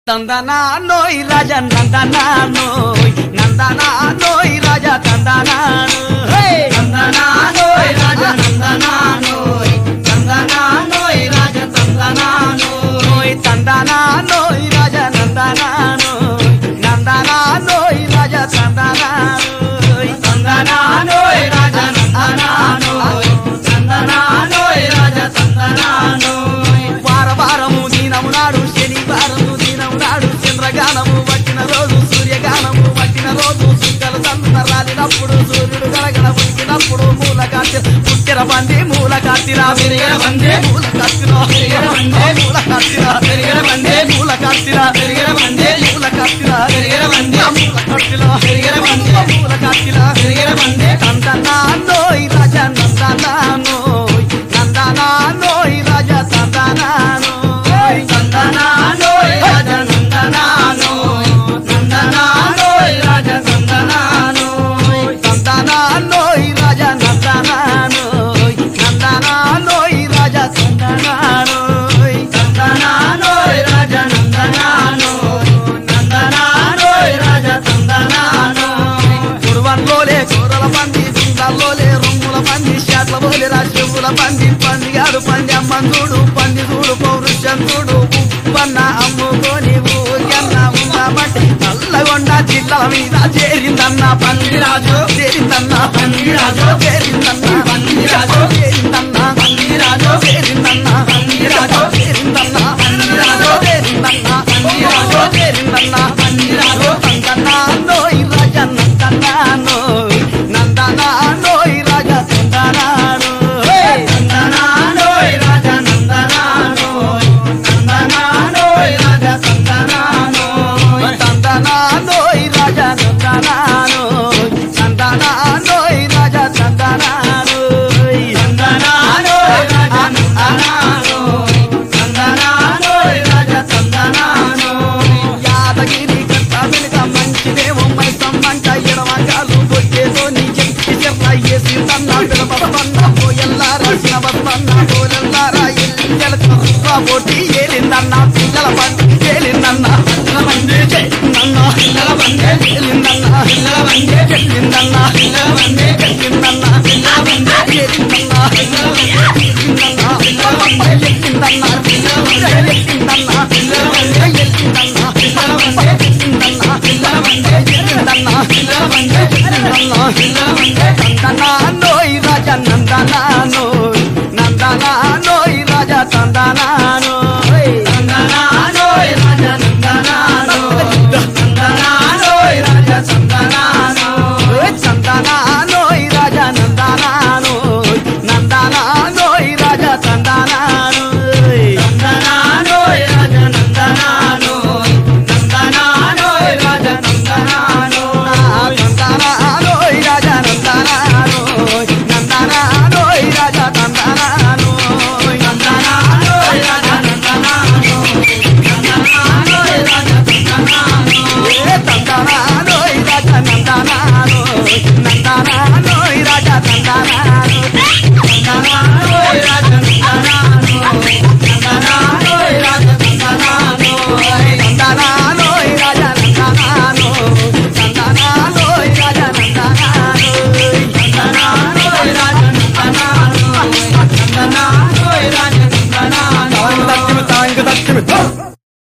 తందనానోయ్ రాజా నందనానోయ్ నందనానోయ్ రాజా తందనానోయ్ తందనానోయ్ రాజా నందనానోయ్ తందనానోయ్ రాజా తందనానోయ్ తందనానోయ్ రాజా నందనానోయ్ నందనానోయ్ రాజా తందనానోయ్ తందనానోయ్ రాజా నందనానోయ్ తందనానోయ్ రాజా తందనానోయ్ వార వారము దినము నాడు శనివారము దినము నాడు చంద్రగానము పట్టిన రోజు సూర్యగానము పట్టిన రోజు సుక్కలు సంత రాలినప్పుడు సూర్యుడు గలగల ఉడికినప్పుడు మూల కాంతి పుట్టిన బంది మూల కాంతిరా పెరిగిన బందే మూల కాంతిరా పెరిగిన బందే మూల కాంతిరా పెరిగిన బందే మూల కాంతిరా పెరిగిన బందే మూల కాంతిరా పెరిగిన బందే మూల కాంతిరా పెరిగిన బందే మూల కాంతిరా పెరిగిన బందే నందనానోయ్ రాజా నందనానోయ్ నందనానోయ్ రాజా నందనానోయ్ నందనానోయ్ రాజా నందనానోయ్ నందనానోయ్ రాజా నందనానోయ్ నందనానోయ్ రాజా నందనానోయ్ నందనానోయ్ రాజా నందనానోయ్ నందనానోయ్ రాజా నందనానోయ్ నందనానోయ్ రాజా నందనానోయ్ కురువన్లోలే కూరల పంది సింగాల్లోలే రొమ్ముల పంది షాట్ల పోలే రాజుల పంది పందిగాడు పంది అమ్మందుడు పంది చూడు పౌరుషం చూడు ఉప్పన్న అమ్ముకొని ఊగన్న ఉందామంటే నల్లగొండ జిల్లాల మీద చేరిందన్న పందిరాజు చేరిందన్న పందిరాజు చేరిందన్న పందిరాజు